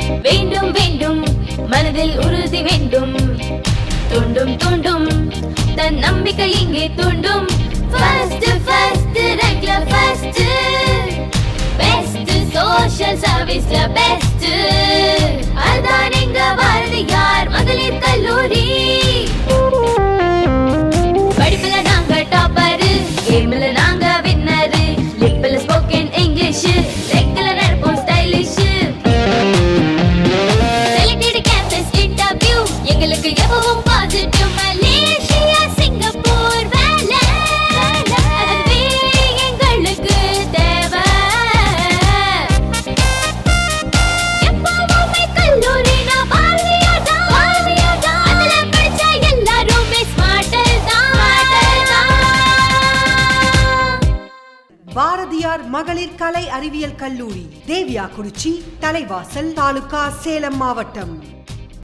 வேண்டும் வேண்டும் மனதில் உறுதி வேண்டும் தூண்டும் தூண்டும் தன் நம்பிக்கை இங்கே தூண்டும் ஃபர்ஸ்ட் ஃபர்ஸ்ட் ரேங்க்ல ஃபர்ஸ்ட் பெஸ்ட் சோஷியல் சர்வீஸ்ல பெஸ்ட் அதான் எங்க பாரதியார் மகளிர் கல்லூரி படிப்புல நாங்க டாப்பரு கேம்ல நாங்க வின்னரு லிப்ல ஸ்போக்கன் இங்கிலீஷ் லெக்ல நடப்போம் ஸ்டைலிஷ் செலக்டட் கேம்பஸ் இன்டர்வியூ எங்களுக்கு எப்பவும் பாசிட்டிவ் மலேசியா சிங்கப்பூர் வேலை அதுவே எங்களுக்கு தேவை எப்பவுமே கல்லூரினா பாரதியார் தான். பாரதியார் தான். அதுல படிச்ச எல்லாருமே smarter தான். பாரதியார் மகளிர் கலை அறிவியல் கல்லூரி தேவியா குறிச்சி தலைவாசல் தாலுகா சேலம் மாவட்டம்